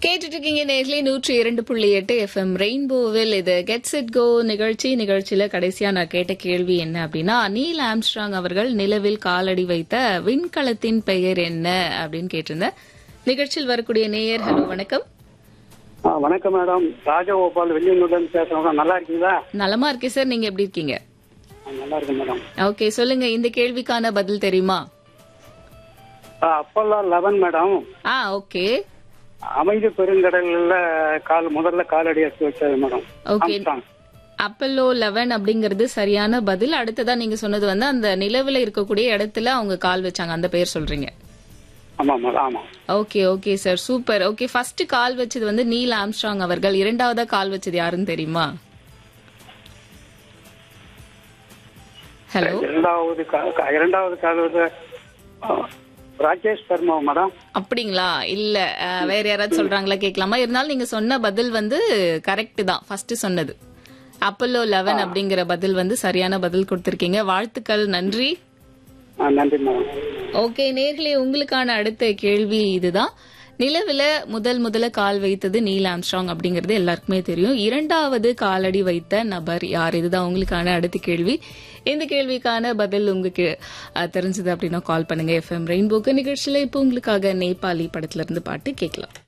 கேட்டுட்டு இருக்கீங்க நேர்லயே நூற்றி இரண்டு புள்ளி எட்டு எஃப்எம் ரெயின்போவில் இது கெட்ஸ் இட் கோ நிகழ்ச்சி நிகழ்ச்சியில கடைசியா நான் கேட்ட கேள்வி என்ன அப்படின்னா நீல் ஆம்ஸ்ட்ராங் அவர்கள் நிலவில் காலடி வைத்த விண்கலத்தின் பெயர் என்ன அப்படின்னு கேட்டிருந்தேன் நிகழ்ச்சியில் வரக்கூடிய நேயர் ஹலோ வணக்கம் ஆ, வணக்கம் மேடம் ராஜகோபால் வெள்ளியனூர்லேருந்து பேசுறோம் நல்லா இருக்கீங்களா நலமா இருக்கேன் சார் நீங்க எப்படி இருக்கீங்க ஆ, நல்லா இருக்கேன் மேடம் ஓகே சொல்லுங்க இந்த கேள்விக்கான பதில் தெரியுமா ஆ, அப்பல்லோ லெவன் மேடம் ஆ ஓகே அமைதி பெருங்கடல்ல கால் முதல்ல காலடி எடுத்து வச்சது madam okay Armstrong. Apollo eleven அப்படிங்கிறது சரியான பதில் அடுத்ததா நீங்க சொன்னது வந்து அந்த நிலவுல இருக்கக்கூடிய இடத்துல அவங்க கால் வச்சாங்க அந்த பெயர் சொல்றீங்க ஆமா மேடம் ஆமா okay okay sir super okay first கால் வச்சது வந்து நீல் ஆம்ஸ்ட்ராங் அவர்கள் இரண்டாவதா கால் வச்சது யாருன்னு தெரியுமா ஹலோ இரண்டாவது கா- கா- இரண்டாவது காலவது ராகேஷ் சர்மா மேடம் அப்படிங்களா இல்ல அஹ், வேற யாராவது சொல்றாங்களா கேட்கலாமா இருந்தாலும் நீங்க சொன்ன பதில் வந்து கரெக்ட் தான் ஃபர்ஸ்ட் சொன்னது அப்பல்லோ லெவன் அப்படிங்கிற பதில் வந்து சரியான பதில் கொடுத்திருக்கீங்க வாழ்த்துக்கள் நன்றி ஆ, நன்றி மேடம் ஓகே நேர்களே உங்களுக்கான அடுத்த கேள்வி இதுதான் நிலவுல முதல் முதல்ல கால் வைத்தது நீல் ஆம்ஸ்ட்ராங் அப்படிங்கிறது எல்லாருக்குமே தெரியும் இரண்டாவது காலடி வைத்த நபர் யார் இதுதான் உங்களுக்கான அடுத்த கேள்வி இந்த கேள்விக்கான பதில் உங்களுக்கு அஹ், தெரிஞ்சது அப்படின்னா கால் பண்ணுங்க எஃப்எம் ரெயின்போக்கு நிகழ்ச்சியில இப்போ உங்களுக்காக நேபாளி படத்துல இருந்து பாட்டு கேட்கலாம்